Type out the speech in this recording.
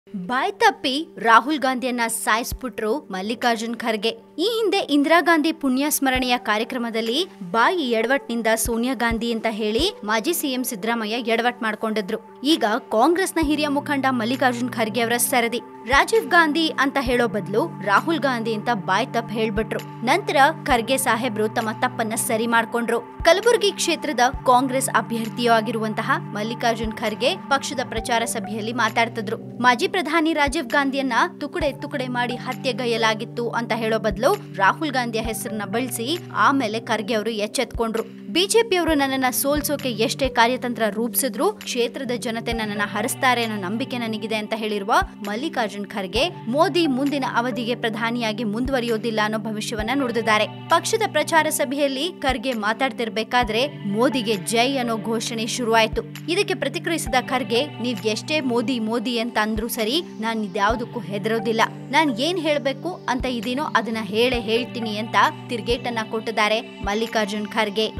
ಬಾಯ್ ತಪ್ಪಿ ರಾಹುಲ್ ಗಾಂಧಿಯನ್ನ ಸಾಯಿಸ್ಬಿಟ್ರು ಮಲ್ಲಿಕಾರ್ಜುನ್ ಖರ್ಗೆ ಈ ಹಿಂದೆ ಇಂದಿರಾ ಗಾಂಧಿ ಪುಣ್ಯ ಸ್ಮರಣೆಯ ಕಾರ್ಯಕ್ರಮದಲ್ಲಿ ಬಾಯಿ ಎಡವಟ್ನಿಂದ ಸೋನಿಯಾ ಗಾಂಧಿ ಅಂತ ಹೇಳಿ ಮಾಜಿ ಸಿಎಂ ಸಿದ್ದರಾಮಯ್ಯ ಎಡವಟ್ ಮಾಡ್ಕೊಂಡಿದ್ರು ಈಗ ಕಾಂಗ್ರೆಸ್ನ ಹಿರಿಯ ಮುಖಂಡ ಮಲ್ಲಿಕಾರ್ಜುನ್ ಖರ್ಗೆ ಅವರ ಸರದಿ ರಾಜೀವ್ ಗಾಂಧಿ ಅಂತ ಹೇಳೋ ಬದಲು ರಾಹುಲ್ ಗಾಂಧಿ ಅಂತ ಬಾಯ್ ತಪ್ಪ ಹೇಳ್ಬಿಟ್ರು ನಂತರ ಖರ್ಗೆ ಸಾಹೇಬ್ರು ತಮ್ಮ ತಪ್ಪನ್ನ ಸರಿ ಮಾಡ್ಕೊಂಡ್ರು ಕಲಬುರಗಿ ಕ್ಷೇತ್ರದ ಕಾಂಗ್ರೆಸ್ ಅಭ್ಯರ್ಥಿಯೂ ಆಗಿರುವಂತಹ ಮಲ್ಲಿಕಾರ್ಜುನ್ ಖರ್ಗೆ ಪಕ್ಷದ ಪ್ರಚಾರ ಸಭೆಯಲ್ಲಿ ಮಾತಾಡ್ತಿದ್ರು ಮಾಜಿ ಪ್ರಧಾನಿ ರಾಜೀವ್ ಗಾಂಧಿಯನ್ನ ತುಕಡೆ ತುಕಡೆ ಮಾಡಿ ಹತ್ಯೆಗೈಯಲಾಗಿತ್ತು ಅಂತ ಹೇಳೋ ಬದಲು ರಾಹುಲ್ ಗಾಂಧಿಯ ಹೆಸರನ್ನ ಬಳಸಿ ಆಮೇಲೆ ಖರ್ಗೆ ಅವರು ಎಚ್ಚೆತ್ಕೊಂಡ್ರು ಬಿಜೆಪಿಯವರು ನನ್ನನ್ನ ಸೋಲ್ಸೋಕೆ ಎಷ್ಟೇ ಕಾರ್ಯತಂತ್ರ ರೂಪಿಸಿದ್ರು ಕ್ಷೇತ್ರದ ಜನತೆ ನನ್ನನ್ನ ಹರಿಸ್ತಾರೆ ಅನ್ನೋ ನಂಬಿಕೆ ನನಗಿದೆ ಅಂತ ಹೇಳಿರುವ ಮಲ್ಲಿಕಾರ್ಜುನ್ ಖರ್ಗೆ ಮೋದಿ ಮುಂದಿನ ಅವಧಿಗೆ ಪ್ರಧಾನಿಯಾಗಿ ಮುಂದುವರಿಯೋದಿಲ್ಲ ಅನ್ನೋ ಭವಿಷ್ಯವನ್ನ ನುಡಿದಿದ್ದಾರೆ ಪಕ್ಷದ ಪ್ರಚಾರ ಸಭೆಯಲ್ಲಿ ಖರ್ಗೆ ಮಾತಾಡ್ತಿರ್ಬೇಕಾದ್ರೆ ಮೋದಿಗೆ ಜೈ ಅನ್ನೋ ಘೋಷಣೆ ಶುರುವಾಯ್ತು ಇದಕ್ಕೆ ಪ್ರತಿಕ್ರಿಯಿಸಿದ ಖರ್ಗೆ ನೀವ್ ಎಷ್ಟೇ ಮೋದಿ ಮೋದಿ ಅಂತ ಅಂದ್ರು ಸರಿ ನಾನ್ ಇದ್ಯಾವುದಕ್ಕೂ ಹೆದರೋದಿಲ್ಲ ನಾನ್ ಏನ್ ಹೇಳ್ಬೇಕು ಅಂತ ಇದೀನೋ ಅದನ್ನ ಹೇಳೇ ಹೇಳ್ತೀನಿ ಅಂತ ತಿರ್ಗೇಟನ್ನ ಕೊಟ್ಟಿದ್ದಾರೆ ಮಲ್ಲಿಕಾರ್ಜುನ್ ಖರ್ಗೆ